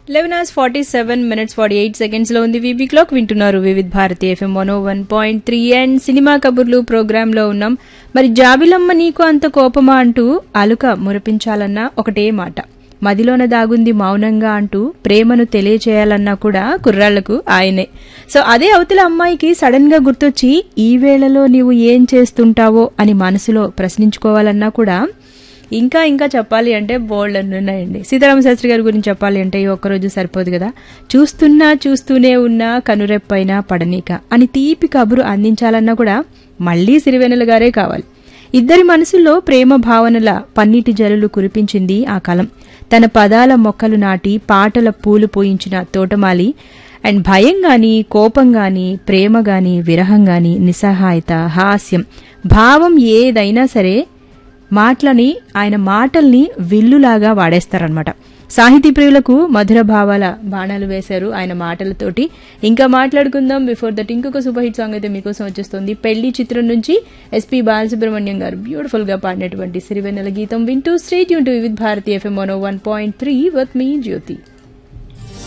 eleven hours forty seven minutes forty eight seconds లో ఉంది V B clock వింటున్నారు Vividh Bharati FM one one point three and cinema కబుర్లు programme లో ఉన్నాం మరి జాబిలమ్మ నీకు అంత కోపమా అంటూ అలుక మురిపించాలన్న ఒకటే మాట మదిలోన దాగుంది మౌనంగా అంటూ ప్రేమను తెలియచేయాలన్నా కూడా కుర్రాళ్లకు ఆయనే సో అదే అవతల అమ్మాయికి సడన్ గా గుర్తొచ్చి ఈ వేళలో నీవు ఏం చేస్తుంటావో అని మనసులో ప్రశ్నించుకోవాలన్నా కూడా ఇంకా ఇంకా చెప్పాలి అంటే బోల్డ్ అని ఉన్నాయండి సీతారామ శాస్త్రి గారి గురించి చెప్పాలి అంటే ఈ ఒక్కరోజు సరిపోదు కదా చూస్తున్నా చూస్తూనే ఉన్నా కనురెప్పైనా పడనీక అని తీపి కబురు అందించాలన్నా కూడా మళ్లీ సిరివెన్నెల గారే కావాలి ఇద్దరి మనసుల్లో ప్రేమ భావనల పన్నీటి జల్లులు కురిపించింది ఆ కాలం తన పదాల మొక్కలు నాటి పాటల పూలు పోయించిన తోటమాలి అండ్ భయం గాని కోపం గాని ప్రేమ గాని విరహం గాని నిస్సహాయత హాస్యం భావం ఏదైనా సరే మాటలని ఆయన మాటల్ని విల్లులాగా వాడేస్తారనమాట సాహితీ ప్రియులకు మధుర భావాల బాణాలు వేశారు ఆయన మాటలతోటి ఇంకా మాట్లాడుకుందాం బిఫోర్ దట్ ఇంకొక సూపర్ హిట్ సాంగ్ అయితే మీకోసం వచ్చేస్తుంది పెళ్లి చిత్రం నుంచి ఎస్పీ బాలసుబ్రహ్మణ్యం గారు బ్యూటిఫుల్ గా పాడినటువంటి సిరివెన్నెల గీతం వింటూ స్టేట్ యూన్ to with Bharati FM one point three with మీ జ్యోతి